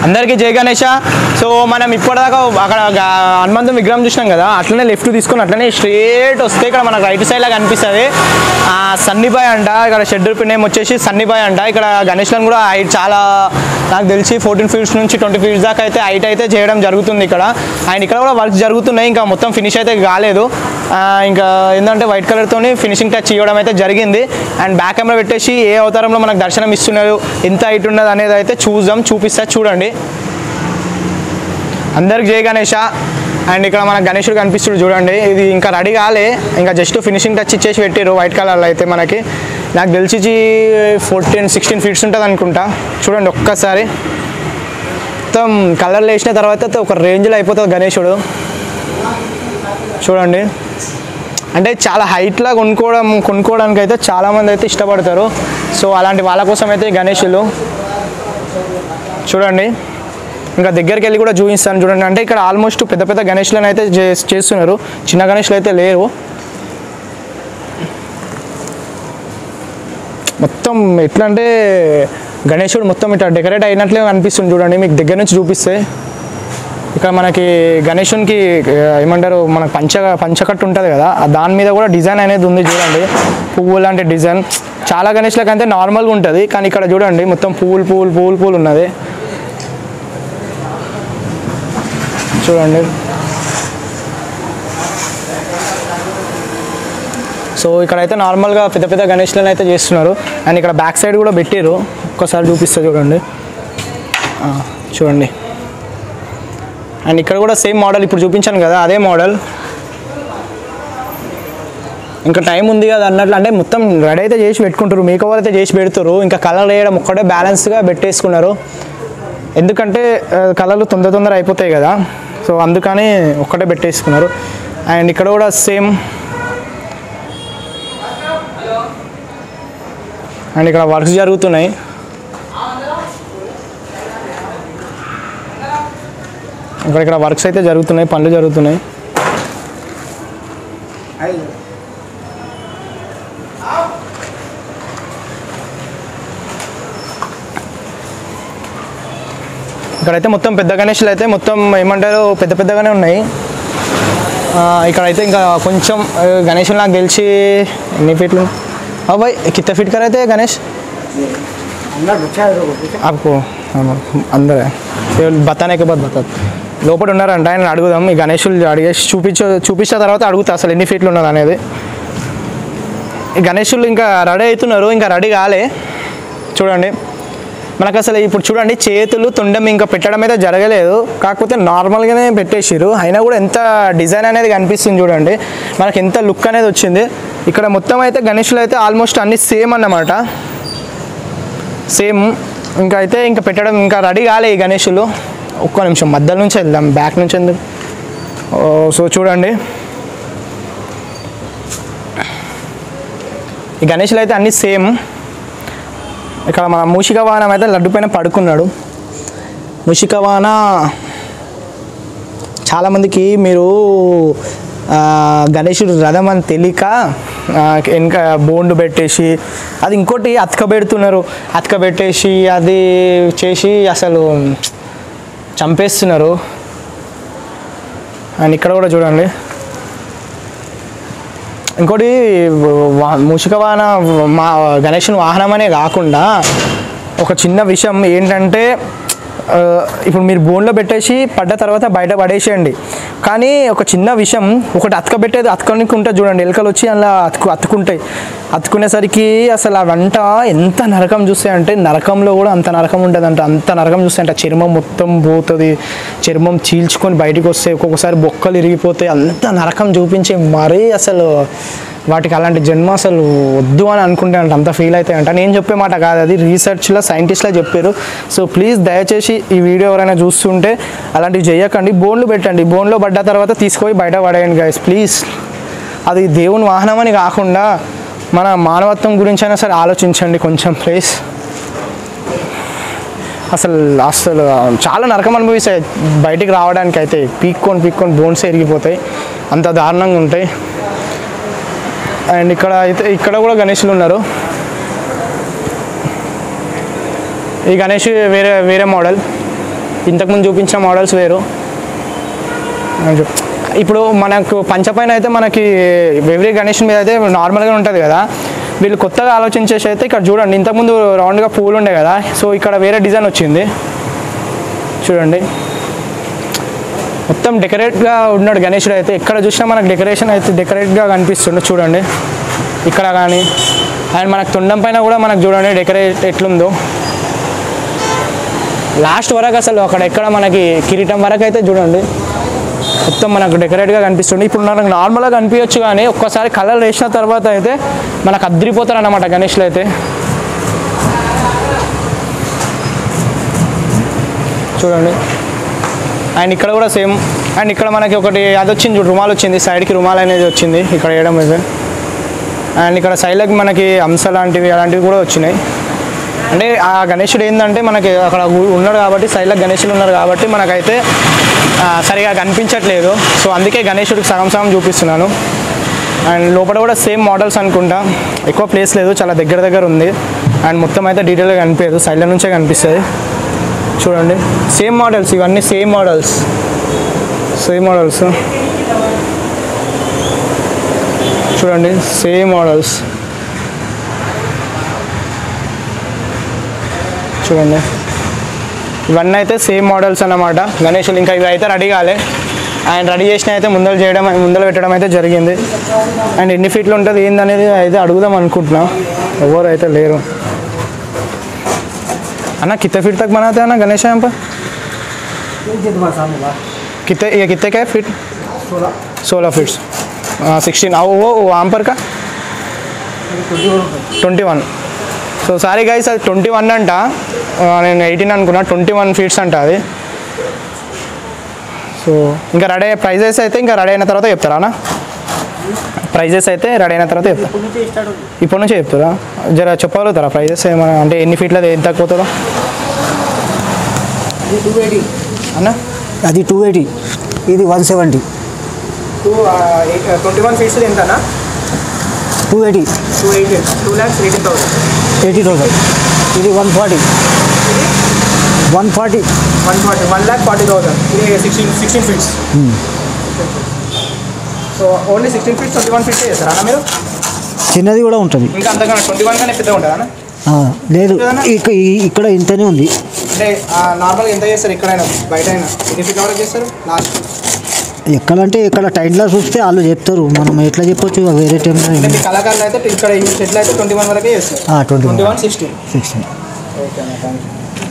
అందరికీ జై గణేష సో మనం ఇప్పటిదాకా అక్కడ గా- హనుమంతుని విగ్రహం చూసినాం కదా అట్లనే లెఫ్ట్ తీసుకుని అట్లనే స్ట్రేట్ వస్తే ఇక్కడ మనకు రైట్ సైడ్ లా కనిపిస్తుంది ఆ, సన్నిబాయ్ అంట ఇక్కడ షెడ్యూల్ నేమ్ వచ్చేసి సన్నిబాయ్ అంట ఇక్కడ గణేష్ లను కూడా హైట్ చాలా నాకు తెలిసి ఫోర్టీన్ ఫీట్స్ నుంచి ట్వంటీ ఫీట్స్ దాకా అయితే హైట్ అయితే చేయడం జరుగుతుంది ఇక్కడ అండ్ ఇక్కడ కూడా వర్క్స్ జరుగుతున్నాయి ఇంకా మొత్తం ఫినిష్ అయితే కాలేదు ఆ, ఇంకా ఏంటంటే వైట్ కలర్తోని ఫినిషింగ్ టచ్ ఇవ్వడం అయితే జరిగింది అండ్ బ్యాక్ కెమెరా పెట్టేసి ఏ అవతారంలో మనకు దర్శనం ఇస్తున్నారు ఎంత హైట్ ఉన్నది అనేది అయితే చూద్దాం చూపిస్తా చూడండి అందరికి జై గణేష అండ్ ఇక్కడ మన గణేశుడు కనిపిస్తుడు చూడండి ఇది ఇంకా రెడీ కాలే ఇంకా జస్ట్ ఫినిషింగ్ టచ్ ఇచ్చేసి పెట్టారు వైట్ కలర్లో అయితే మనకి నాకు తెలిసి ఫోర్టీన్ సిక్స్టీన్ ఫీట్స్ ఉంటుంది అనుకుంటా చూడండి ఒక్కసారి మొత్తం కలర్లు వేసిన తర్వాత అయితే ఒక రేంజ్లో అయిపోతుంది గణేశుడు చూడండి అంటే చాలా హైట్లా కొనుక్కోవడం కొనుక్కోవడానికి అయితే చాలామంది అయితే ఇష్టపడతారు సో అలాంటి వాళ్ళ కోసం అయితే ఈ గణేషులు చూడండి ఇంకా దగ్గరికి వెళ్ళి కూడా చూపిస్తాను చూడండి అంటే ఇక్కడ ఆల్మోస్ట్ పెద్ద పెద్ద గణేష్లను అయితే చే- చేస్తున్నారు చిన్న గణేష్లు అయితే లేరు మొత్తం ఎట్లా అంటే గణేశుడు మొత్తం ఇట్లా డెకరేట్ అయినట్లే అనిపిస్తుంది చూడండి మీకు దగ్గర నుంచి చూపిస్తే ఇక్కడ మనకి గణేశునికి ఆ, ఏమంటారు మనకు పంచ పంచకట్టు ఉంటుంది కదా ఆ దాని మీద కూడా డిజైన్ అనేది ఉంది చూడండి పువ్వు లాంటి డిజైన్ చాలా గణేష్లకు అయితే నార్మల్గా ఉంటుంది కానీ ఇక్కడ చూడండి మొత్తం పువ్వులు పువ్వులు పువ్వులు పువ్వులు ఉన్నది చూడండి సో ఇక్కడైతే నార్మల్గా పెద్ద పెద్ద గణేష్లను అయితే చేస్తున్నారు అండ్ ఇక్కడ బ్యాక్ సైడ్ కూడా పెట్టారు ఒక్కసారి చూపిస్తే చూడండి ఆ, చూడండి అండ్ ఇక్కడ కూడా సేమ్ మోడల్ ఇప్పుడు చూపించాను కదా అదే మోడల్ ఇంకా టైం ఉంది కదా అన్నట్లు అంటే మొత్తం రెడీ అయితే చేసి పెట్టుకుంటారు మేక్ ఓవర్ అయితే చేసి పెడతారు ఇంకా కలర్ వేయడం ఒక్కటే బ్యాలెన్స్గా పెట్టేసుకున్నారు ఎందుకంటే కలర్లు తొందర తొందర అయిపోతాయి కదా సో అందుకని ఒక్కటే పెట్టేసుకున్నారు అండ్ ఇక్కడ కూడా సేమ్ అండ్ ఇక్కడ వర్క్స్ జరుగుతున్నాయి ఇక్కడ ఇక్కడ వర్క్స్ అయితే జరుగుతున్నాయి పనులు జరుగుతున్నాయి ఇక్కడైతే మొత్తం పెద్ద గణేష్లు అయితే మొత్తం ఏమంటారు పెద్ద పెద్దగానే ఉన్నాయి ఆ, ఇక్కడైతే ఇంకా కొంచెం ఆ, గణేష్ నాకు తెలిసి ఎన్ని ఫీట్లు బాయ్ కిత్త ఫీట్ కర్ అయితే గణేష్ आपको हाँ, अंदर है ये बताने के बाद बता లోపల ఉన్నారంట ఆయన అడుగుదాం ఈ గణేషులు అడిగేసి చూపించ చూపించిన తర్వాత అడుగుతా అసలు ఎన్ని ఫీట్లు ఉన్నది అనేది ఈ గణేషులు ఇంకా రెడీ అవుతున్నారు ఇంకా రెడీ కాలే చూడండి మనకు అసలు ఇప్పుడు చూడండి చేతులు తొండం ఇంకా పెట్టడం అయితే జరగలేదు కాకపోతే నార్మల్గానే పెట్టేసిరు అయినా కూడా ఎంత డిజైన్ అనేది కనిపిస్తుంది చూడండి మనకి ఎంత లుక్ అనేది వచ్చింది ఇక్కడ మొత్తం అయితే గణేషులు అయితే ఆల్మోస్ట్ అన్ని సేమ్ అన్నమాట సేమ్ ఇంకా అయితే ఇంకా పెట్టడం ఇంకా రెడీ కాలే ఈ గణేషులు ఒక్క నిమిషం మధ్యలో నుంచి వెళ్దాం బ్యాక్ నుంచి ఎందుకు ఓ, సో చూడండి ఈ గణేషులు అయితే అన్నీ సేమ్ ఇక్కడ మన మూషిక వాహనం అయితే లడ్డు పైన పడుకున్నాడు మూషిక వాహన చాలామందికి మీరు ఆ, గణేశుడు రథం అని తెలియక ఆ, వెనక బోండు పెట్టేసి అది ఇంకోటి అతక పెడుతున్నారు అతక పెట్టేసి అది చేసి అసలు చంపేస్తున్నారు అండ్ ఇక్కడ కూడా చూడండి ఇంకోటి వా- మూషిక వాహన మా గణేషుని వాహనం అనే కాకుండా ఒక చిన్న విషయం ఏంటంటే ఆ, ఇప్పుడు మీరు బోన్లో పెట్టేసి పడ్డ తర్వాత బయట పడేసేయండి కానీ ఒక చిన్న విషయం ఒకటి అతక పెట్టేది అతకనికి ఉంటుంది చూడండి ఎలుకలు వచ్చి అలా అతుకు అతుకుంటాయి అతుకునేసరికి అసలు ఆ వంట ఎంత నరకం చూస్తాయి అంటే నరకంలో కూడా అంత నరకం ఉంటుంది అంట అంత నరకం చూస్తే అంటే చర్మం మొత్తం పోతుంది చర్మం చీల్చుకొని బయటికి వస్తే ఒక్కొక్కసారి బొక్కలు ఇరిగిపోతాయి అంత నరకం చూపించి మరీ అసలు వాటికి అలాంటి జన్మ అసలు వద్దు అని అనుకుంటే అంటే అంత ఫీల్ అవుతాయి అంట నేను చెప్పే మాట కాదు అది రీసెర్చ్లో సైంటిస్ట్లో చెప్పారు సో ప్లీజ్ దయచేసి ఈ వీడియో ఎవరైనా చూస్తుంటే అలాంటివి చేయకండి బోన్లు పెట్టండి బోన్లో పడ్డ తర్వాత తీసుకొని బయట పడేయండి గైస్ ప్లీజ్ అది దేవుని వాహనం అని కాకుండా మన మానవత్వం గురించి అయినా సరే ఆలోచించండి కొంచెం ప్లీజ్ అసలు అసలు చాలా నరకం అనుభవిస్తాయి బయటికి రావడానికి అయితే పీక్కొని పీక్కొని బోన్స్ ఎరిగిపోతాయి అంత దారుణంగా ఉంటాయి అండ్ ఇక్కడ అయితే ఇక్కడ కూడా గణేషులు ఉన్నారు ఈ గణేష్ వేరే వేరే మోడల్ ఇంతకుముందు చూపించిన మోడల్స్ వేరు ఇప్పుడు మనకు పంచపైన అయితే మనకి ఎవ్రీ గణేష్ మీద అయితే నార్మల్గా ఉంటుంది కదా వీళ్ళు కొత్తగా ఆలోచించేసి అయితే ఇక్కడ చూడండి ఇంతకుముందు రౌండ్గా పూలు ఉండే కదా సో ఇక్కడ వేరే డిజైన్ వచ్చింది చూడండి మొత్తం డెకరేట్గా ఉన్నాడు గణేశుడు అయితే ఎక్కడ చూసినా మనకు డెకరేషన్ అయితే డెకరేట్గా కనిపిస్తుండే చూడండి ఇక్కడ కానీ అండ్ మనకు తొండం పైన కూడా మనకు చూడండి డెకరేట్ ఎట్లుందో లాస్ట్ వరకు అసలు అక్కడ ఎక్కడ మనకి కిరీటం వరకు అయితే చూడండి మొత్తం మనకు డెకరేట్గా కనిపిస్తుంది ఇప్పుడు మనకు నార్మల్గా కనిపించచ్చు కానీ ఒక్కసారి కలర్ వేసిన తర్వాత అయితే మనకు అద్దరిపోతారు అన్నమాట గణేష్లు అయితే చూడండి అండ్ ఇక్కడ కూడా సేమ్ అండ్ ఇక్కడ మనకి ఒకటి అది వచ్చింది చూడు రుమాల్ వచ్చింది సైడ్కి రుమాల్ అనేది వచ్చింది ఇక్కడ వేయడం అయితే అండ్ ఇక్కడ సైడ్లకి మనకి అంశ లాంటివి అలాంటివి కూడా వచ్చినాయి అంటే ఆ గణేశుడు ఏంటంటే మనకి అక్కడ ఉ- ఉన్నాడు కాబట్టి సైడ్లో గణేశుడు ఉన్నారు కాబట్టి మనకైతే ఆ, సరిగా కనిపించట్లేదు సో అందుకే గణేశుడికి సగం సగం చూపిస్తున్నాను అండ్ లోపల కూడా సేమ్ మోడల్స్ అనుకుంటా ఎక్కువ ప్లేస్ లేదు చాలా దగ్గర దగ్గర ఉంది అండ్ మొత్తం అయితే డీటెయిల్గా కనిపించదు సైడ్ల నుంచే కనిపిస్తుంది చూడండి సేమ్ మోడల్స్ ఇవన్నీ సేమ్ మోడల్స్ సేమ్ మోడల్స్ చూడండి సేమ్ మోడల్స్ చూడండి ఇవన్నీ అయితే సేమ్ మోడల్స్ అన్నమాట గణేషులు ఇంకా ఇవి అయితే రెడీ కాలే అండ్ రెడీ చేసిన అయితే ముందలు చేయడం ముందలు పెట్టడం అయితే జరిగింది అండ్ ఎన్ని ఫీట్లు ఉంటుంది ఏందనేది అయితే అడుగుదాం అనుకుంటున్నా ఎవరు అయితే లేరు అన్న कितने फीट तक बनाते हैं ना गणेश यहाँ पर कितने ये कितने का है फीट सोलह फीट्स हाँ सिक्सटीन वो वो वहाँ पर का twenty one so sorry guys అది ట్వంటీ వన్ అంట ఆ, నేను ఎయిటీన్ అనుకున్నా ట్వంటీ వన్ ఫీట్స్ అంట అది సో ఇంకా రెడీ అయ్యే ప్రైజెస్ అయితే ఇంకా రెడీ అయిన తర్వాత చెప్తారా అన్న ప్రైజెస్ అయితే రెడీ అయిన తర్వాత చెప్తారా ఇప్పటి నుంచే చెప్తారా జర చెప్పగలుగుతారా ప్రైజెస్ ఏమైనా అంటే ఎన్ని ఫీట్లు అది ఎంత పోతుందో అన్న అది టూ ఎయిటీ ఇది one seventy two twenty one feets ఎంతనా two eighty two eighty two lakhs eighteen thousand eighty thousand ఇది one forty one forty one forty one lakh forty thousand ఇది sixteen sixteen feets so only sixteen feets twenty one feets చేస్తారా అన్న మీరు చిన్నది కూడా ఉంటుంది ఇంకా అంతకన్నా ట్వంటీ వన్ కానీ పెద్దగా ఉంటుందా అన్న ఆ, లేదు ఇక- ఈ- ఇక్కడ ఇంతనే ఉంది అంటే నార్మల్గా ఎంత చేస్తారు ఎక్కడైనా బయట అయినా ఎన్ని ఫీట్ వరకు చేస్తారు లాస్ట్ ఎక్కడంటే ఇక్కడ టైంలో చూస్తే వాళ్ళు చెప్తారు మనం ఎట్లా చెప్పొచ్చు వేరే టైంలో అంటే మీ కళాకారులు అయితే ఇక్కడ ఈ సెట్లు అయితే ట్వంటీ వన్ వరకే చేస్తారు twenty twenty one sixteen sixteen okay అన్న థ్యాంక్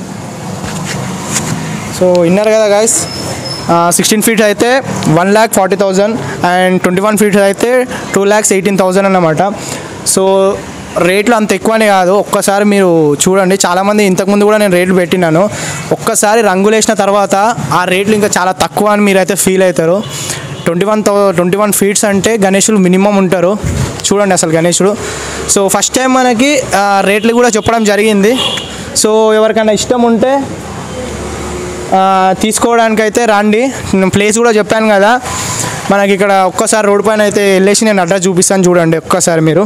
సో విన్నారు కదా గాయస్ సిక్స్టీన్ ఫీట్ అయితే one lakh forty thousand and twenty one feet అయితే టూ ల్యాక్స్ ఎయిటీన్ థౌజండ్ అన్నమాట సో రేట్లు అంత ఎక్కువనే కాదు ఒక్కసారి మీరు చూడండి చాలామంది ఇంతకుముందు కూడా నేను రేట్లు పెట్టినాను ఒక్కసారి రంగులు వేసిన తర్వాత ఆ రేట్లు ఇంకా చాలా తక్కువ అని మీరైతే ఫీల్ అవుతారు ట్వంటీ వన్ థౌ ట్వంటీ వన్ ఫీట్స్ అంటే గణేషులు మినిమం ఉంటారు చూడండి అసలు గణేషుడు సో ఫస్ట్ టైం మనకి ఆ, రేట్లు కూడా చెప్పడం జరిగింది సో ఎవరికైనా ఇష్టం ఉంటే ఆ, తీసుకోవడానికైతే రండి నేను ప్లేస్ కూడా చెప్పాను కదా మనకి ఇక్కడ ఒక్కసారి రోడ్ పైన అయితే వెళ్ళేసి నేను అడ్రస్ చూపిస్తాను చూడండి ఒక్కసారి మీరు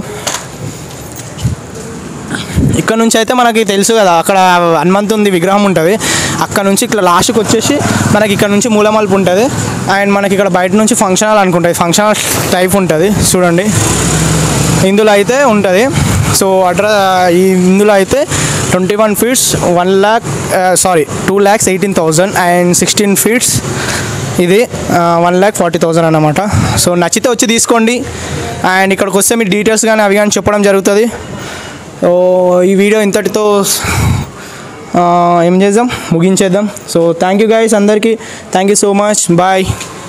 ఇక్కడ నుంచి అయితే మనకి తెలుసు కదా అక్కడ హనుమంతుంది విగ్రహం ఉంటుంది అక్కడ నుంచి ఇట్లా లాస్ట్కి వచ్చేసి మనకి ఇక్కడ నుంచి మూలమలుపు ఉంటుంది అండ్ మనకి ఇక్కడ బయట నుంచి ఫంక్షన్ హాల్ అనుకుంటుంది ఫంక్షన్ హాల్ టైప్ ఉంటుంది చూడండి ఇందులో అయితే ఉంటుంది సో అడ్ర ఈ ఇందులో అయితే twenty one feets one lakh sorry two lakhs eighteen thousand and sixteen feets ఇది వన్ ల్యాక్ ఫార్టీ థౌజండ్ అనమాట సో నచ్చితే వచ్చి తీసుకోండి అండ్ ఇక్కడికి వస్తే మీ డీటెయిల్స్ కానీ అవి కానీ చెప్పడం జరుగుతుంది సో ఈ వీడియో ఇంతటితో ఆ, ఏం చేద్దాం ముగించేద్దాం సో థ్యాంక్ యూ గైస్ అందరికీ thank you so much bye